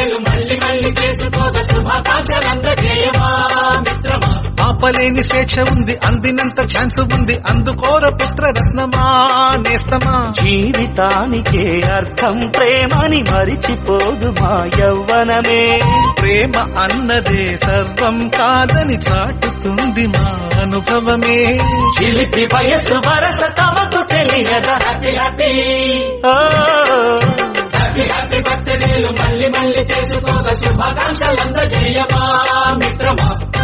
బర్త్డేలు మళ్ళీ మళ్ళీ చేసుకోక శుభాకాంక్షలంద చేయమా మిత్రమా ఆపలేని స్వేచ్ఛ ఉంది అందినంత ఛాన్స్ ఉంది అందుకోర పుత్రరత్నమా నేస్తమా జీవితానికే అర్థం ప్రేమని మరిచిపోదు మా యవ్వనమే ప్రేమ అన్నదే సర్వం కాదని చాటుతుంది మా అనుభవమే చిలిపి వయస్సు వరస తమకు తెలియదా హ్యాపీ హ్యాపీ ఓ హ్యాపీ హ్యాపీ బర్త్డేలు మళ్ళీ మళ్ళీ చేసుకోక శుభాకాంక్షలంద చేయమా మిత్రమా